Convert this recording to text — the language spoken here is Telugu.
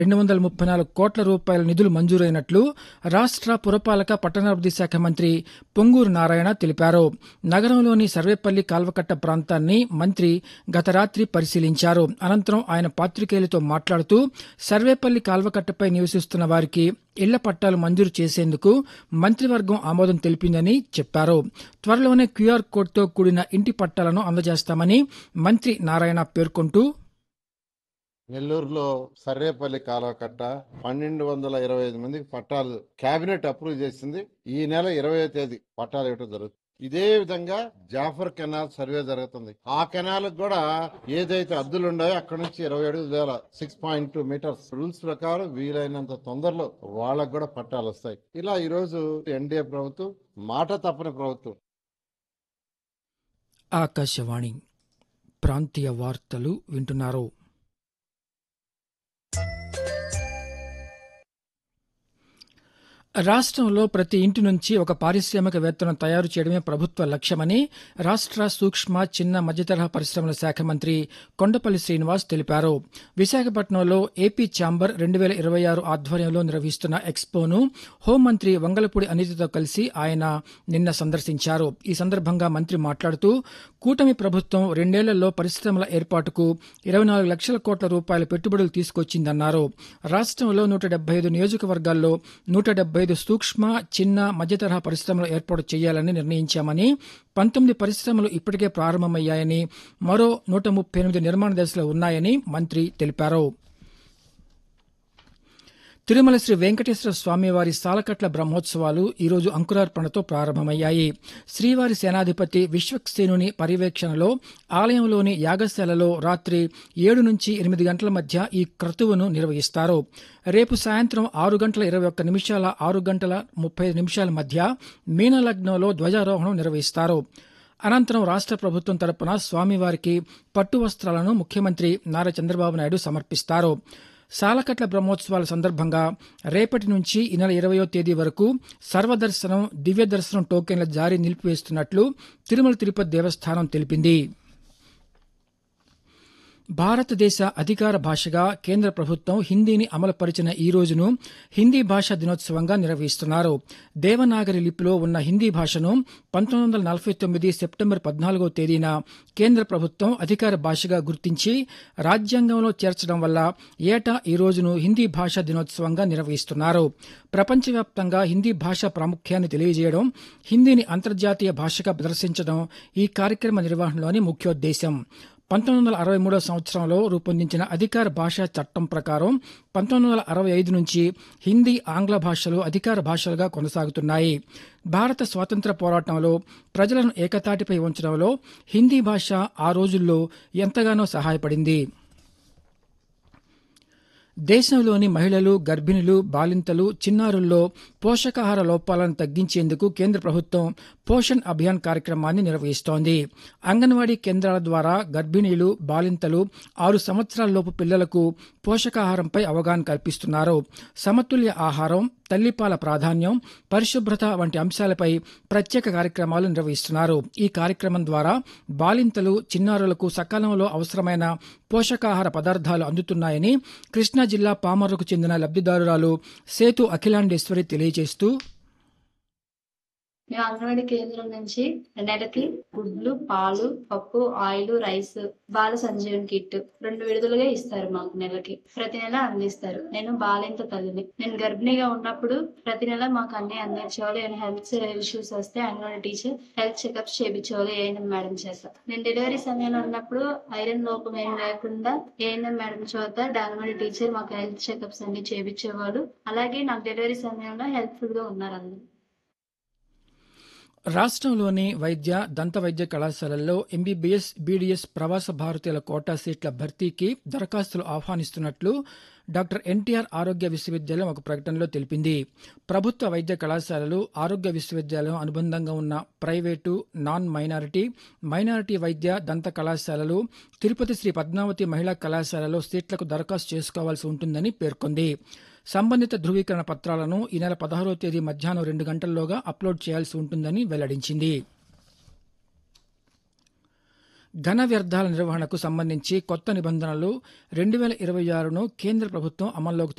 రెండు వందల ముప్పై నాలుగు కోట్ల రూపాయల నిధులు మంజూరైనట్లు రాష్ట్ర పురపాలక పట్టణాభివృద్ధి శాఖ మంత్రి పొంగూరు నారాయణ తెలిపారు నగరంలోని సర్వేపల్లి కాల్వకట్ట ప్రాంతాన్ని మంత్రి గత రాత్రి పరిశీలించారు అనంతరం ఆయన పాత్రికేయులతో మాట్లాడుతూ సర్వేపల్లి కాల్వకట్టపై నివసిస్తున్న వారికి ఇళ్ల పట్టాలు మంజూరు చేసేందుకు మంత్రివర్గం ఆమోదం తెలిపిందని చెప్పారు త్వరలోనే క్యూఆర్ కోడ్తో కూడిన ఇంటి పట్టాలను అందజేస్తామని మంత్రి నారాయణ పేర్కొంటూ నెల్లూరులో సర్రేపల్లి కాలువ కట్ట పన్నెండు వందల ఇరవై ఐదు మందికి పట్టాలు కేబినెట్ అప్రూవ్ చేసింది ఈ నెల ఇరవై తేదీ పట్టాలు ఇవ్వడం జరుగుతుంది ఇదే విధంగా జాఫర్ కెనాల్ సర్వే జరుగుతుంది ఆ కెనాల్ కూడా ఏదైతే అద్దులు ఉన్నాయో అక్కడ నుంచి ఇరవై ఏడు వేల six point two metres rules ప్రకారం వీలైనంత తొందరలో వాళ్ళకు కూడా పట్టాలు వస్తాయి ఇలా ఈ రోజు ఎన్డీఏ ప్రభుత్వం మాట తప్పని ప్రభుత్వం ఆకాశవాణి ప్రాంతీయ వార్తలు వింటున్నారు రాష్ట్రంలో ప్రతి ఇంటి నుంచి ఒక పారిశ్రామికవేత్తను తయారు చేయడమే ప్రభుత్వ లక్ష్యమని రాష్ట్ర సూక్ష్మ చిన్న మధ్యతరహా పరిశ్రమల శాఖ మంత్రి కొండపల్లి శ్రీనివాస్ తెలిపారు విశాఖపట్నంలో ఏపీ ఛాంబర్ రెండు వేల ఇరవై ఆరు ఆధ్వర్యంలో నిర్వహిస్తున్న ఎక్స్పోను హోంమంత్రి వంగలపూడి అనితతో కలిసి ఆయన నిన్న సందర్శించారు ఈ సందర్భంగా మంత్రి మాట్లాడుతూ కూటమి ప్రభుత్వం రెండేళ్లలో పరిశ్రమల ఏర్పాటుకు ఇరవై నాలుగు లక్షల కోట్ల రూపాయల పెట్టుబడులు తీసుకొచ్చిందన్నారు రాష్ట్రంలో నూట డెబ్బై ఐదు నియోజకవర్గాల్లో నూట డెబ్బై ఐదు సూక్ష్మ చిన్న మధ్యతరహా పరిశ్రమలు ఏర్పాటు చేయాలని నిర్ణయించామని పంతొమ్మిది పరిశ్రమలు ఇప్పటికే ప్రారంభమయ్యాయని మరో నూట ముప్పై ఎనిమిది నిర్మాణ దశలో ఉన్నాయని మంత్రి తెలిపారు తిరుమల శ్రీ వెంకటేశ్వర స్వామివారి సాలకట్ల బ్రహ్మోత్సవాలు ఈరోజు అంకురార్పణతో ప్రారంభమయ్యాయి శ్రీవారి సేనాధిపతి విశ్వక్సేనుని పర్యవేక్షణలో ఆలయంలోని యాగశాలలో రాత్రి ఏడు నుంచి ఎనిమిది గంటల మధ్య ఈ క్రతువును నిర్వహిస్తారు రేపు సాయంత్రం ఆరు గంటల ఇరవై ఒక్క నిమిషాల ఆరు గంటల ముప్పై ఐదు నిమిషాల మధ్య మీనలగ్నంలో ధ్వజారోహణం నిర్వహిస్తారు అనంతరం రాష్ట్ర ప్రభుత్వం తరపున స్వామివారికి పట్టు వస్త్రాలను ముఖ్యమంత్రి నారా చంద్రబాబు నాయుడు సమర్పిస్తారు సాలకట్ల బ్రహ్మోత్సవాల సందర్భంగా రేపటి నుంచి ఈ నెల ఇరవయో తేదీ వరకు సర్వదర్శనం దివ్య దర్శనం టోకెన్ల జారీ నిలిపివేస్తున్నట్లు తిరుమల తిరుపతి దేవస్థానం తెలిపింది భారతదేశ అధికార భాషగా కేంద్ర ప్రభుత్వం హిందీని అమలుపరిచిన ఈ రోజును హిందీ భాషా దినోత్సవంగా నిర్వహిస్తున్నారు దేవనాగరి లిపిలో ఉన్న హిందీ భాషను పంతొమ్మిది వందల నలభై తొమ్మిది సెప్టెంబర్ పద్నాలుగో తేదీన కేంద్ర ప్రభుత్వం అధికార భాషగా గుర్తించి రాజ్యాంగంలో చేర్చడం వల్ల ఏటా ఈ రోజును హిందీ భాషా దినోత్సవంగా నిర్వహిస్తున్నారు ప్రపంచవ్యాప్తంగా హిందీ భాష ప్రాముఖ్యాన్ని తెలియజేయడం హిందీని అంతర్జాతీయ భాషగా ప్రదర్శించడం ఈ కార్యక్రమ నిర్వహణలోని ముఖ్యోద్దేశం పంతొమ్మిది వందల అరవై మూడో సంవత్సరంలో రూపొందించిన అధికార భాషా చట్టం ప్రకారం పంతొమ్మిది వందల అరవై ఐదు నుంచి హిందీ ఆంగ్ల భాషలు అధికార భాషలుగా కొనసాగుతున్నాయి భారత స్వాతంత్ర పోరాటంలో ప్రజలను ఏకతాటిపై ఉంచడంలో హిందీ భాష ఆ రోజుల్లో ఎంతగానో సహాయపడింది దేశంలోని మహిళలు గర్భిణులు బాలింతలు చిన్నారుల్లో పోషకాహార లోపాలను తగ్గించేందుకు కేంద్ర ప్రభుత్వం పోషణ్ అభియాన్ కార్యక్రమాన్ని నిర్వహిస్తోంది అంగన్వాడీ కేంద్రాల ద్వారా గర్భిణీలు బాలింతలు ఆరు సంవత్సరాలలోపు పిల్లలకు పోషకాహారంపై అవగాహన కల్పిస్తున్నారు సమతుల్య ఆహారం తల్లిపాల ప్రాధాన్యం పరిశుభ్రత వంటి అంశాలపై ప్రత్యేక కార్యక్రమాలు నిర్వహిస్తున్నారు ఈ కార్యక్రమం ద్వారా బాలింతలు చిన్నారులకు సకాలంలో అవసరమైన పోషకాహార పదార్థాలు అందుతున్నాయని కృష్ణా జిల్లా పామర్రకు చెందిన లబ్దిదారురాలు సేతు అఖిలాండేశ్వరి తెలియజేస్తూ మేము అంగన్వాడీ కేంద్రం నుంచి నెలకి గుడ్లు పాలు పప్పు oil rice Bala Sanjeevan kit రెండు విడుదలుగా ఇస్తారు మాకు నెలకి ప్రతి నెల అందిస్తారు నేను బాలింత తల్లిని నేను గర్భిణిగా ఉన్నప్పుడు ప్రతి నెల మాకు అన్ని అందించేవాళ్ళు ఏమైనా హెల్త్ ఇష్యూస్ వస్తే అంగన్వాడీ టీచర్ హెల్త్ చెకప్స్ చేయించేవాళ్ళు ఏఎన్ఎం మేడం చేత నేను డెలివరీ సమయంలో ఉన్నప్పుడు ఐరన్ లోపం ఏం లేకుండా ఏఎన్ఎం మేడం చేత అంగన్వాడీ టీచర్ మాకు హెల్త్ చెకప్స్ అన్ని చేయించేవాళ్ళు అలాగే నాకు డెలివరీ సమయంలో హెల్ప్ఫుల్ గా ఉన్నారు అందరూ రాష్ట్రంలోని వైద్య దంత వైద్య కళాశాలల్లో ఎంబీబీఎస్ బీడీఎస్ ప్రవాస భారతీయుల కోటా సీట్ల భర్తీకి దరఖాస్తులు ఆహ్వానిస్తున్నట్లు డాక్టర్ ఎన్టీఆర్ ఆరోగ్య విశ్వవిద్యాలయం ఒక ప్రకటనలో తెలిపింది ప్రభుత్వ వైద్య కళాశాలలు ఆరోగ్య విశ్వవిద్యాలయం అనుబంధంగా ఉన్న ప్రైవేటు నాన్ మైనారిటీ మైనారిటీ వైద్య దంత కళాశాలలు తిరుపతి శ్రీ పద్మావతి మహిళా కళాశాలలో సీట్లకు దరఖాస్తు చేసుకోవాల్సి ఉంటుందని పేర్కొంది సంబంధిత ధృవీకరణ పత్రాలను ఈ నెల పదహారో తేదీ మధ్యాహ్నం రెండు గంటల్లోగా అప్లోడ్ చేయాల్సి ఉంటుందని వెల్లడించింది ఘన వ్యర్థాల నిర్వహణకు సంబంధించి కొత్త నిబంధనలు రెండు వేల ఇరవై ఆరును కేంద్ర ప్రభుత్వం అమల్లోకి